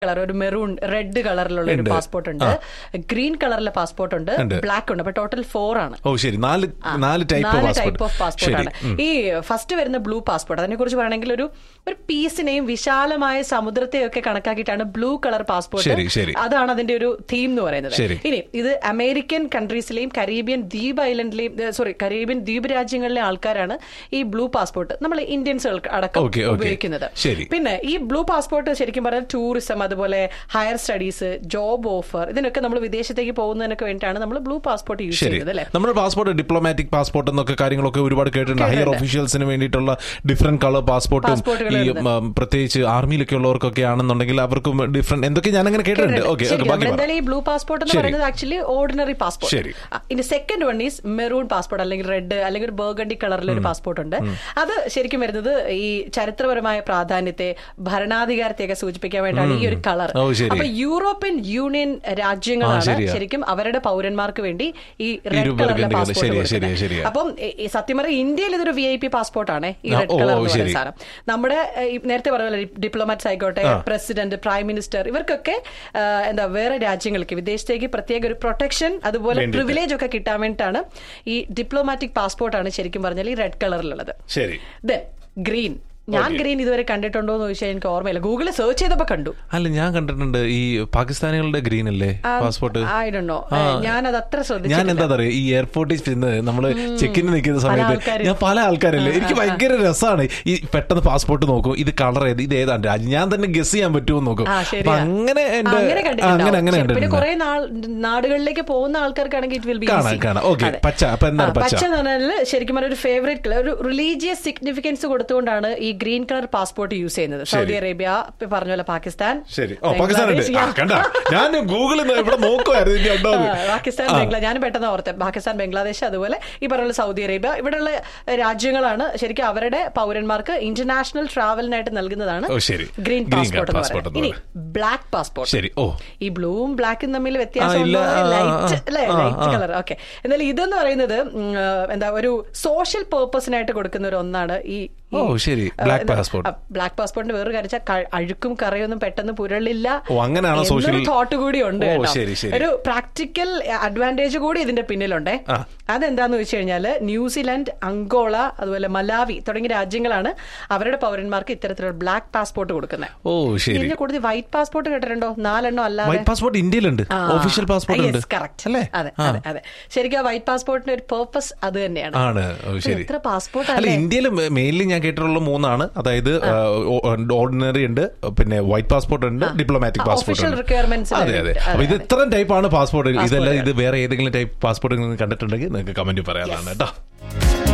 Colour ഒരു maroon red കളറിലുള്ള ഒരു ഉണ്ട്. പാസ്പോർട്ട് ഉണ്ട് ഗ്രീൻ കളറിലെ പാസ്പോർട്ട് ഉണ്ട് ഉണ്ട്. ബ്ലാക്ക് ഉണ്ട് അപ്പൊ ടോട്ടൽ ഫോർ ആണ് ഓ ശരി നാല് നാല് ടൈപ്പ് നാല് പാസ്പോർട്ട് ടൈപ്പ് ഓഫ് പാസ്പോർട്ട് ശരി ആണ് ഈ ഫസ്റ്റ് വരുന്ന ബ്ലൂ പാസ്പോർട്ട് അതിനെ കുറിച്ച് പറയണമെങ്കിൽ ഒരു ഒരു പീസിനെയും വിശാലമായ സമുദ്രത്തെയും ഒക്കെ കണക്കാക്കിയിട്ടാണ് ബ്ലൂ കളർ പാസ്പോർട്ട് ശരി, ശരി. അതാണ് അതിന്റെ ഒരു തീം എന്ന് പറയുന്നത് ശരി. ഇനി ഇത് അമേരിക്കൻ കൺട്രീസിലെയും കരീബിയൻ ദ്വീപ് ഐലൻഡിലെയും സോറി കരീബിയൻ ദ്വീപ് രാജ്യങ്ങളിലെ ആൾക്കാരാണ് ഈ ബ്ലൂ പാസ്പോർട്ട് നമ്മൾ ഇന്ത്യൻസ് അടക്കം Okay, okay. ഉപയോഗിക്കുന്നത് ശരി. പിന്നെ ഈ ബ്ലൂ പാസ്പോർട്ട് ശരിക്കും പറഞ്ഞാൽ ടൂറിസം അതുപോലെ ഹയർ സ്റ്റഡീസ് ജോബ് ഓഫർ ഇതിനൊക്കെ നമ്മൾ വിദേശത്തേക്ക് പോകുന്നതിനൊക്കെ വേണ്ടിയിട്ടാണ് നമ്മൾ ബ്ലൂ പാസ്പോർട്ട് യൂസ് ശരി ചെയ്യുന്നത് അല്ലേ നമ്മുടെ പാസ്പോർട്ട് ഡിപ്ലോമാറ്റിക് പാസ്പോർട്ട് എന്നൊക്കെ കാര്യങ്ങളൊക്കെ ഒരുപാട് കേട്ടിട്ടുണ്ട് ഹയർ കേട്ടിട്ടുണ്ട്. ഒഫീഷ്യൽസിന് വേണ്ടിയിട്ടുള്ള ഡിഫറെന്റ് കളർ പാസ്പോർട്ടും പാസ്പോർട്ടുകൾ ഈ ഉണ്ട്. ഉം, പ്രത്യേകിച്ച് ആർമിയിലൊക്കെ ഉള്ളവർക്കൊക്കെ ആണെന്നുണ്ടെങ്കിൽ അവർക്കും ഡിഫറെന്റ് എന്തൊക്കെ ഞാൻ അങ്ങനെ കേട്ടിട്ടുണ്ട് ഓക്കെ ശരി, ബാക്കി പറ. എന്തായാലും ഈ ബ്ലൂ പാസ്പോർട്ട് എന്ന് ശരി. പറയുന്നത് ആക്ച്വലി ഓർഡിനറി പാസ്പോർട്ട് ശരി. ഇനി second one is maroon passport അല്ലെങ്കിൽ റെഡ് അല്ലെങ്കിൽ ഒരു ബർഗണ്ടി കളറിൽ ഒരു പാസ്പോർട്ട് ഉണ്ട് അത് ശരിക്കും വരുന്നത് ഈ ചരിത്രപരമായ പ്രാധാന്യത്തെ ഭരണാധികാരത്തെയൊക്കെ സൂചിപ്പിക്കാൻ വേണ്ടിയാണ് ഈ ഒരു കളർ ഓ, ശരി. അപ്പൊ യൂറോപ്യൻ യൂണിയൻ രാജ്യങ്ങളാണ് ശരിയാ. ശരിക്കും അവരുടെ പൗരന്മാർക്ക് വേണ്ടി ഈ ഈ റെഡ് ഒരു കളറിലെ burgundy colour. പാസ്പോർട്ട് ശരിയാ, ശരിയാ, കൊടുക്കുന്നത് ശരിയാ. അപ്പം ഈ- ഈ സത്യം പറഞ്ഞാൽ ഇന്ത്യയിൽ ഇതൊരു വി ഐ പി പാസ്പോർട്ടാണ് ഈ ആ, റെഡ് ഓ, കളർ ഓ, എന്ന് പറയുന്ന ശരി. സാധനം നമ്മുടെ ഏഹ്, ഈ നേരത്തെ പറഞ്ഞ ഡിപ്ലോമാറ്റ്സ് ആയിക്കോട്ടെ പ്രസിഡന്റ് പ്രൈം മിനിസ്റ്റർ ഇവർക്കൊക്കെ ആ, എന്താ വേറെ രാജ്യങ്ങൾക്ക് വിദേശത്തേക്ക് പ്രത്യേക ഒരു പ്രൊട്ടക്ഷൻ അതുപോലെ വേണ്ടിയിട്ട്. പ്രിവിലേജ് ഒക്കെ കിട്ടാൻ വേണ്ടിയിട്ടാണ് ഈ ഡിപ്ലോമാറ്റിക് പാസ്പോർട്ടാണ് ശരിക്കും പറഞ്ഞാൽ ഈ റെഡ് കളറിലുള്ളത് ശരി ദെൻ ഗ്രീൻ ഞാൻ Okay. ഗ്രീൻ ഇതുവരെ കണ്ടിട്ടുണ്ടോ എന്ന് ചോദിച്ചാൽ എനിക്ക് ഓർമ്മയില്ല ഗൂഗിളിൽ സെർച്ച് ചെയ്തപ്പോ കണ്ടു അല്ല ഞാൻ കണ്ടിട്ടുണ്ട് ഈ പാകിസ്ഥാനികളുടെ ഗ്രീൻ അല്ലേ പാസ്പോർട്ട് ഐ ഡോ നോ ആ. ഞാൻ അത് അത്ര ഞാൻ ശ്രദ്ധിച്ചില്ല എന്താ പറയാ ഈ എയർപോർട്ടിൽ ചെന്ന് നമ്മള് ചെക്കിന് നിൽക്കുന്ന സമയത്ത് ആൾക്കാരും. ഞാൻ പല ആൾക്കാരല്ലേ എനിക്ക് ഭയങ്കര രസമാണ് ഈ പെട്ടെന്ന് പാസ്പോർട്ട് നോക്കും ഇത് കളർ ഏത് ഇത് ഏതാണ് രാജ്യം ഞാൻ തന്നെ ഗസ് ചെയ്യാൻ പറ്റുമോ നോക്കും ആ, അപ്പൊ ശരിയാ. അങ്ങനെ എന്റെ അങ്ങനെ ആ, കണ്ടിട്ടുണ്ടാവും. അങ്ങനെ അങ്ങനെ ശരി, പിന്നെ കണ്ടിട്ടുണ്ട് കുറെ നാടുകളിലേക്ക് പോകുന്ന ആൾക്കാർക്കാണെങ്കിൽ ഇറ്റ് വിൽ ബി കാണാം, കാണാം. Okay, പച്ച. അപ്പൊ എന്താണ് പച്ച? പച്ച എന്ന് പറഞ്ഞാൽ ശരിക്കും പറഞ്ഞ ഒരു ഫേവറേറ്റ് കളർ ഒരു റിലീജിയസ് സിഗ്നിഫിക്കൻസ് കൊടുത്തുകൊണ്ടാണ് ഈ ഗ്രീൻ കളർ പാസ്പോർട്ട് യൂസ് ചെയ്യുന്നത് സൗദി അറേബ്യ ഇപ്പൊ പറഞ്ഞ പോലെ പാകിസ്ഥാൻ ശരി ഓ പാകിസ്ഥാൻ ഉണ്ട് ബംഗ്ലാദേശ്, ആ, കണ്ട ഞാൻ ഗൂഗിളിൽ ഇവിടെ നോക്കുമായിരുന്നു ഇനി ഉണ്ടോ എന്ന്. ആ, പാകിസ്ഥാൻ ആ. ബംഗ്ലാദേശ് ഞാൻ പെട്ടെന്ന് ഓർത്തെ പാകിസ്ഥാൻ ബംഗ്ലാദേശ് അതുപോലെ ഈ പറഞ്ഞ സൗദി അറേബ്യ ഇവിടെയുള്ള രാജ്യങ്ങളാണ് ശരിക്കും അവരുടെ പൗരന്മാർക്ക് ഇന്റർനാഷണൽ ട്രാവലിനായിട്ട് നൽകുന്നതാണ് ഓ, ശരി. ഗ്രീൻ Green പാസ്പോർട്ട് passport എന്ന് എന്ന് പറയുന്നത് ഇനി ബ്ലാക്ക് പാസ്പോർട്ട് ശരി ഓ ഈ ബ്ലൂവും ബ്ലാക്കും തമ്മിൽ ആ, വ്യത്യാസം ഇല്ല. ആ, ആ, ലൈറ്റ് ആ. അല്ലേ ആ, ലൈറ്റ് ആ. കളർ ഓക്കെ എന്നാൽ ഇതെന്ന് പറയുന്നത് ഉം, ആ, എന്താ ഒരു സോഷ്യൽ പേർപ്പസിനായിട്ട് കൊടുക്കുന്ന ഒരു ഒന്നാണ് ഈ ഓ, ശരി. Black passport. ബ്ലാക്ക് പാസ്പോർട്ടിന്റെ വേറൊരു കാര്യം വെച്ചാൽ ക- അഴുക്കും കറയൊന്നും പെട്ടെന്ന് പുരളില്ല ഓ, അങ്ങനെയാണോ social- തോട്ട് കൂടി ഉണ്ട് ഓ, കേട്ടോ. ശരി, ശരി. ഒരു പ്രാക്ടിക്കൽ അഡ്വാൻറ്റേജ് കൂടി ഇതിന്റെ പിന്നിലുണ്ട് ആ. അതെന്താന്ന് വെച്ച് കഴിഞ്ഞാല് ന്യൂസിലാൻഡ് അങ്കോള അതുപോലെ മലാവി തുടങ്ങിയ രാജ്യങ്ങളാണ് അവരുടെ പൗരന്മാർക്ക് ഇത്തരത്തിലുള്ള ബ്ലാക്ക് പാസ്പോർട്ട് കൊടുക്കുന്നത് ഓ ശരി ഇതിന്റെ കൂടുതൽ വൈറ്റ് പാസ്പോർട്ട് കേട്ടിട്ടുണ്ടോ നാലെണ്ണോ അല്ലാതെ വൈറ്റ് പാസ്പോർട്ട് ഇന്ത്യയിലുണ്ട് ആ. ഒഫീഷ്യൽ പാസ്പോർട്ട് ഉണ്ട് Yes, correct. അല്ലേ അതെ ആ. അതെ അതെ ശരിക്കും ആ വൈറ്റ് പാസ്പോർട്ടിന്റെ ഒരു പേർപ്പസ് അത് തന്നെയാണ് ആണ് ഓ, ശരി എത്ര പാസ്പോർട്ട് അല്ല അല്ലേ ഇന്ത്യയിൽ മെയിൻലി ഞാൻ കേട്ടിട്ടുള്ള മൂന്നാണ് അതായത് ഓർഡിനറി ഉണ്ട് പിന്നെ വൈറ്റ് പാസ്പോർട്ട് ഉണ്ട് ഡിപ്ലോമാറ്റിക് ആ, പാസ്പോർട്ട് official ഉണ്ട് requirements ന് അതെ അതെ വേണ്ടിയിട്ട്. അപ്പൊ ഇത് അതെ, ഇത്രയും ടൈപ്പാണ് പാസ്പോർട്ട് ഇതല്ല Passport. ഇത് വേറെ ഏതെങ്കിലും ടൈപ്പ് പാസ്പോർട്ട് കണ്ടിട്ടുണ്ടെങ്കിൽ നിങ്ങൾക്ക് കമന്റ് പറയാനാണ് കേട്ടോ